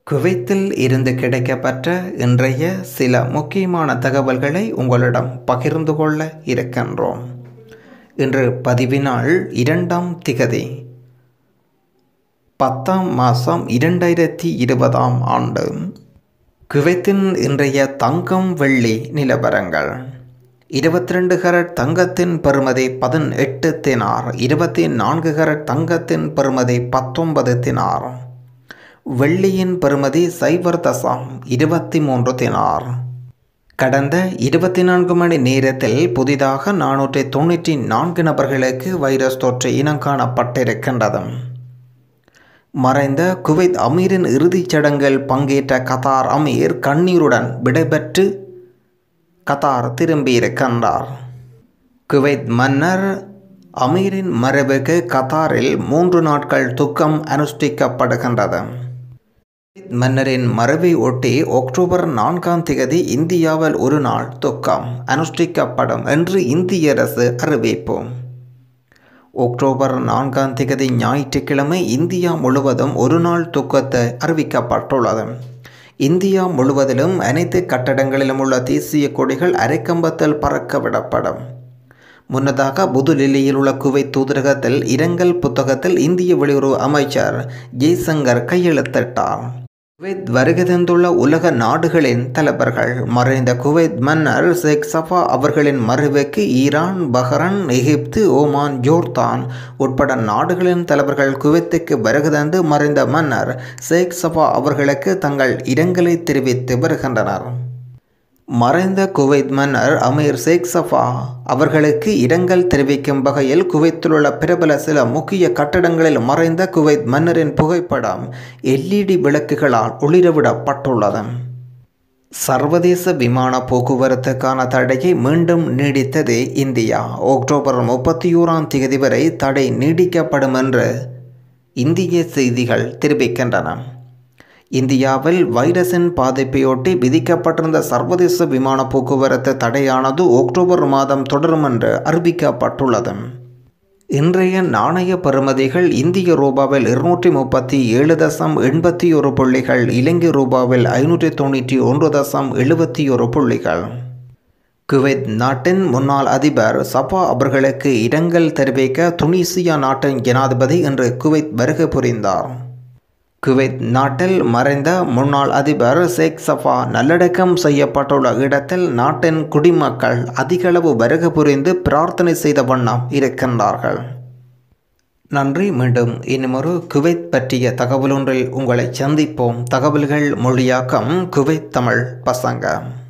குவைத்தில் இருந்து கிடைக்கப்பெற்ற இன்றைய சில முக்கியமான தகவல்களை உங்களிடம் பகிர்ந்து கொள்ள இருக்கின்றோம் இன்று பதிவினாள் இரண்டாம் திகதி பத்தாம் மாதம் இரண்டாயிரத்தி இருபதாம் ஆண்டு குவைத்தின் இன்றைய தங்கம் வெள்ளி நிலவரங்கள் இருபத்தி ரெண்டு கரட் தங்கத்தின் பெறுமதி பதினெட்டு தினார் இருபத்தி நான்கு கரட் தங்கத்தின் பெறுமதி பத்தொன்பது தினார் வெள்ளியின் பெறுமதி சைபர் தசம் இருபத்தி மூன்று தினார் கடந்த இருபத்தி நான்கு மணி நேரத்தில் புதிதாக நானூற்றி தொண்ணூற்றி நான்கு நபர்களுக்கு வைரஸ் தொற்று இனம் காணப்பட்டிருக்கின்றது மறைந்த குவைத் அமீரின் இறுதிச் சடங்கில் பங்கேற்ற கத்தார் அமீர் கண்ணீருடன் விடைபெற்று கத்தார் திரும்பியிருக்கின்றார் குவைத் மன்னர் அமீரின் மறைவுக்கு கத்தாரில் மூன்று நாட்கள் துக்கம் அனுஷ்டிக்கப்படுகின்றது மன்னரின் மறைவை ஒட்டி அக்டோபர் நான்காம் தேதி இந்தியாவில் ஒரு நாள் துக்கம் அனுஷ்டிக்கப்படும் என்று இந்திய அரசு அறிவிப்பு அக்டோபர் நான்காம் தேதி ஞாயிற்றுக்கிழமை இந்தியா முழுவதும் ஒரு நாள் துக்கத்தை அறிவிக்கப்பட்டுள்ளது இந்தியா முழுவதிலும் அனைத்து கட்டடங்களிலும் உள்ள தேசிய கொடிகள் அரைக்கம்பத்தில் பறக்க விடப்படும் முன்னதாக புதுடில்லியில் உள்ள குவைத் தூதரகத்தில் இரங்கல் புத்தகத்தில் இந்திய வெளியுறவு அமைச்சர் ஜெய்சங்கர் கையெழுத்திட்டார் குவைத் வருகை தந்துள்ள உலக நாடுகளின் தலைவர்கள் மறைந்த குவைத் மன்னர் ஷேக் சஃபா அவர்களின் மறைவுக்கு Iran Bahrain Egypt Oman Jordan உட்பட நாடுகளின் தலைவர்கள் குவைத்துக்கு வருகை தந்து மறைந்த மன்னர் ஷேக் சஃபா அவர்களுக்கு தங்கள் இரங்கலை தெரிவித்து வருகின்றனர் மறைந்த குவைத் மன்னர் அமீர் ஷேக் சஃபா அவர்களுக்கு இரங்கல் தெரிவிக்கும் வகையில் குவைத்தில் உள்ள பிரபல சில முக்கிய கட்டடங்களில் மறைந்த குவைத் மன்னரின் புகைப்படம் எல்இடி விளக்குகளால் ஒளிரவிடப்பட்டுள்ளது சர்வதேச விமான போக்குவரத்துக்கான தடையை மீண்டும் நீடித்தது இந்தியா அக்டோபர் முப்பத்தி ஓராம் தேதி வரை தடை நீடிக்கப்படும் என்று இந்திய செய்திகள் தெரிவிக்கின்றன இந்தியாவில் வைரஸின் பாதிப்பையொட்டி விதிக்கப்பட்டிருந்த சர்வதேச விமான போக்குவரத்து தடையானது அக்டோபர் மாதம் தொடரும் என்று அறிவிக்கப்பட்டுள்ளது இன்றைய நாணய பெறுமதிகள் இந்திய ரூபாவில் இருநூற்றி முப்பத்தி ஏழு தசம் எண்பத்தி ஒரு புள்ளிகள் இலங்கை ரூபாவில் ஐநூற்றி தொண்ணூற்றி ஒன்று தசம் எழுபத்தி ஒரு புள்ளிகள் குவைத் நாட்டின் முன்னாள் அதிபர் சபா அவர்களுக்கு இரங்கல் தெரிவிக்க துனிசியா நாட்டின் ஜனாதிபதி இன்று குவைத் வருகை புரிந்தார் குவைத் நாட்டில் மறைந்த முன்னாள் அதிபர் ஷேக் சஃபா நல்லடக்கம் செய்யப்பட்டுள்ள இடத்தில் நாட்டின் குடிமக்கள் அதிகளவு வருகை புரிந்து பிரார்த்தனை செய்த வண்ணம் இருக்கின்றார்கள் நன்றி மீண்டும் இன்னுமொரு குவைத் பற்றிய தகவலொன்றில் உங்களை சந்திப்போம் தகவல்கள் மொழியாக்கம் குவைத் தமிழ் பசங்க